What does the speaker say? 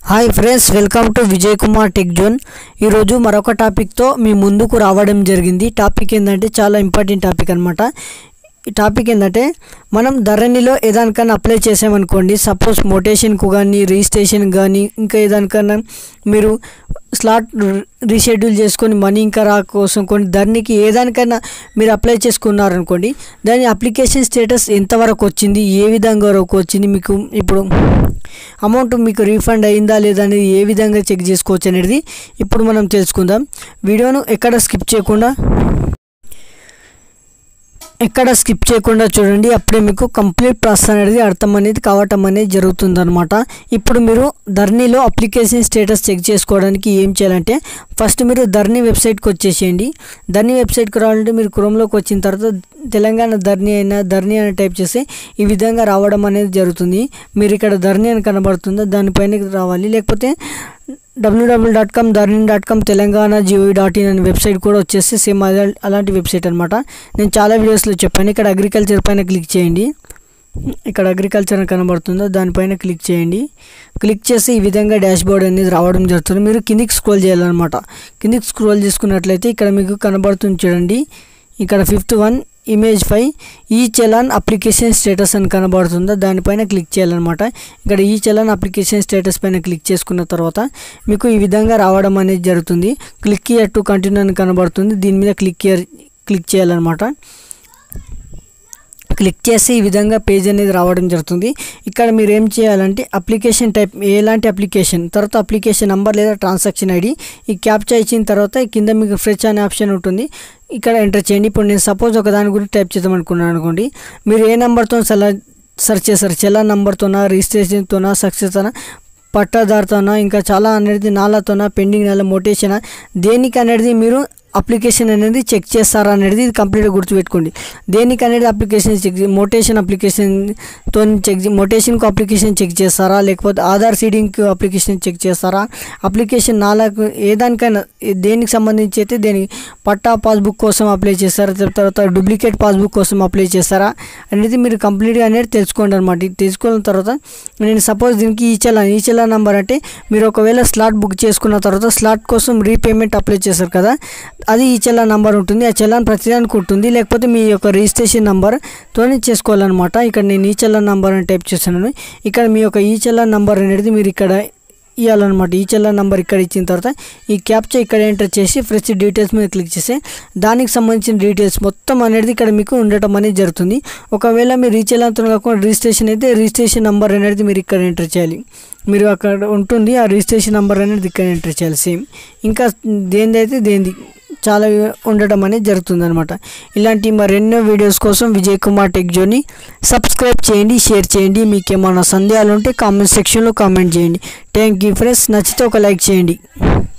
hi friends welcome to Vijay Kumar tech zone ఈరోజు మరొక టాపిక్తో మీ ముందుకు రావడం జరిగింది టాపిక్ ఏంటంటే చాలా ఇంపార్టెంట్ టాపిక్ అనమాట ఈ టాపిక్ ఏంటంటే మనం ధరణిలో ఏదానికన్నా అప్లై చేసామనుకోండి సపోజ్ మోటేషన్కు కానీ రిజిస్ట్రేషన్ కానీ ఇంకా ఏదానికన్నా మీరు స్లాట్ రీషెడ్యూల్ చేసుకొని మనీ ఇంకా రా కోసం కొన్ని ధరణికి ఏదానికైనా మీరు అప్లై చేసుకున్నారనుకోండి దాని అప్లికేషన్ స్టేటస్ ఎంతవరకు వచ్చింది ఏ విధంగా వరకు వచ్చింది మీకు ఇప్పుడు అమౌంట్ మీకు రీఫండ్ అయిందా లేదా అనేది ఏ విధంగా చెక్ చేసుకోవచ్చు అనేది ఇప్పుడు మనం తెలుసుకుందాం వీడియోను ఎక్కడ స్కిప్ చేయకుండా ఎక్కడ స్కిప్ చేయకుండా చూడండి అప్పుడే మీకు కంప్లీట్ ప్రాసెస్ అనేది అర్థం అనేది కావటం అనేది జరుగుతుందన్నమాట ఇప్పుడు మీరు ధర్నీలో అప్లికేషన్ స్టేటస్ చెక్ చేసుకోవడానికి ఏం చేయాలంటే ఫస్ట్ మీరు ధర్నీ వెబ్సైట్కి వచ్చేసేయండి ధర్నీ వెబ్సైట్కి రావాలంటే మీరు క్రోమ్లోకి వచ్చిన తర్వాత తెలంగాణ ధర్నీ అయినా ధర్నీ అని టైప్ చేస్తే ఈ విధంగా రావడం అనేది జరుగుతుంది మీరు ఇక్కడ ధర్నీ అని కనబడుతుందో దానిపైన రావాలి లేకపోతే W W dot com Dharani dot com Telangana G O V dot in అనే వెబ్సైట్ కూడా వచ్చేసి సేమ్ అదే అలాంటి వెబ్సైట్ అనమాట నేను చాలా వీడియోస్లో చెప్పాను ఇక్కడ అగ్రికల్చర్ పైన క్లిక్ చేయండి ఇక్కడ అగ్రికల్చర్ అని కనబడుతుందో దానిపైన క్లిక్ చేయండి క్లిక్ చేసి ఈ విధంగా డాష్ బోర్డ్ అనేది రావడం జరుగుతుంది మీరు కిందికి స్క్రోల్ చేయాలన్నమాట కిందికి స్క్రోల్ చేసుకున్నట్లయితే ఇక్కడ మీకు కనబడుతుంది చూడండి ఇక్కడ ఫిఫ్త్ వన్ ఇమేజ్ ఫైవ్ ఈ చలాన్ అప్లికేషన్ స్టేటస్ అని కనబడుతుందో దానిపైన క్లిక్ చేయాలన్నమాట ఇక్కడ ఈ చలాన్ అప్లికేషన్ స్టేటస్ పైన క్లిక్ చేసుకున్న తర్వాత మీకు ఈ విధంగా రావడం అనేది జరుగుతుంది క్లిక్ ఇయర్ టు కంటిన్యూ అని కనబడుతుంది దీని మీద క్లిక్ ఇయర్ క్లిక్ చేయాలన్నమాట క్లిక్ చేసి ఈ విధంగా పేజ్ అనేది రావడం జరుగుతుంది ఇక్కడ మీరు ఏం చేయాలంటే అప్లికేషన్ టైప్ ఎలాంటి అప్లికేషన్ తర్వాత అప్లికేషన్ నెంబర్ లేదా ట్రాన్సాక్షన్ ఐడి ఈ క్యాప్చా ఇచ్చిన తర్వాత కింద మీకు ఫ్రెష్ అనే ఆప్షన్ ఉంటుంది ఇక్కడ ఎంటర్ చేయండి ఇప్పుడు నేను సపోజ్ ఒక దాని గురించి టైప్ చేద్దాం అనుకున్నాను అనుకోండి మీరు ఏ నెంబర్తో సలా సెర్చ్ చేస్తారు చెల్ల నెంబర్తోనా రిజిస్ట్రేషన్తోనా సక్సెస్తోనా పట్టాదారుతోనా ఇంకా చాలా అనేది నాలతోనా పెండింగ్ నెల మోటేషనా దేనికి అనేది మీరు అప్లికేషన్ అనేది చెక్ చేస్తారా అనేది ఇది కంప్లీట్గా గుర్తుపెట్టుకోండి దేనికి అనేది అప్లికేషన్ చెక్ మోటేషన్ అప్లికేషన్తో చెక్ మోటేషన్కు అప్లికేషన్ చెక్ చేస్తారా లేకపోతే ఆధార్ సీడింగ్కి అప్లికేషన్ చెక్ చేస్తారా అప్లికేషన్ నాలకు ఏ దానికైనా దేనికి సంబంధించి అయితే దేనికి పట్టా పాస్బుక్ కోసం అప్లై చేస్తారా తర్వాత డూప్లికేట్ పాస్బుక్ కోసం అప్లై చేస్తారా అనేది మీరు కంప్లీట్గా అనేది తెలుసుకోండి అనమాట తెలుసుకున్న తర్వాత నేను సపోజ్ దీనికి ఈ చలా ఈ చలా నెంబర్ అంటే మీరు ఒకవేళ స్లాట్ బుక్ చేసుకున్న తర్వాత స్లాట్ కోసం రీపేమెంట్ అప్లై చేస్తారు కదా అది ఈ చలాన్ నంబర్ ఉంటుంది ఆ చలాన్ ప్రతిదానికి ఉంటుంది లేకపోతే మీ యొక్క రిజిస్ట్రేషన్ నెంబర్తోనే చేసుకోవాలన్నమాట ఇక్కడ నేను ఈ చలాన్ నంబర్ అని టైప్ చేస్తున్నాను ఇక్కడ మీ యొక్క ఈ చలాన్ నంబర్ అనేది మీరు ఇక్కడ ఇవ్వాలన్నమాట ఈ చలాన్ నంబర్ ఇక్కడ ఇచ్చిన తర్వాత ఈ క్యాప్చా ఇక్కడ ఎంటర్ చేసి ఫ్రెష్ డీటెయిల్స్ మీద క్లిక్ చేస్తే దానికి సంబంధించిన డీటెయిల్స్ మొత్తం అనేది ఇక్కడ మీకు ఉండటం అనేది జరుగుతుంది ఒకవేళ మీరు ఈ చలాన్తో కాకుండా రిజిస్ట్రేషన్ అయితే రిజిస్ట్రేషన్ నెంబర్ అనేది మీరు ఇక్కడ ఎంటర్ చేయాలి మీరు అక్కడ ఉంటుంది ఆ రిజిస్ట్రేషన్ నెంబర్ అనేది ఇక్కడ ఎంటర్ చేయాలి సేమ్ ఇంకా దేనిది అయితే దేనిది చాలా ఉండటం అనేది జరుగుతుంది అనమాట ఇలాంటి మరెన్నో వీడియోస్ కోసం విజయ్ కుమార్ టెక్ జోని సబ్స్క్రైబ్ చేయండి షేర్ చేయండి మీకు ఏమైనా సందేహాలు ఉంటే కామెంట్ సెక్షన్లో కామెంట్ చేయండి థ్యాంక్ యూ ఫ్రెండ్స్ నచ్చితే ఒక లైక్ చేయండి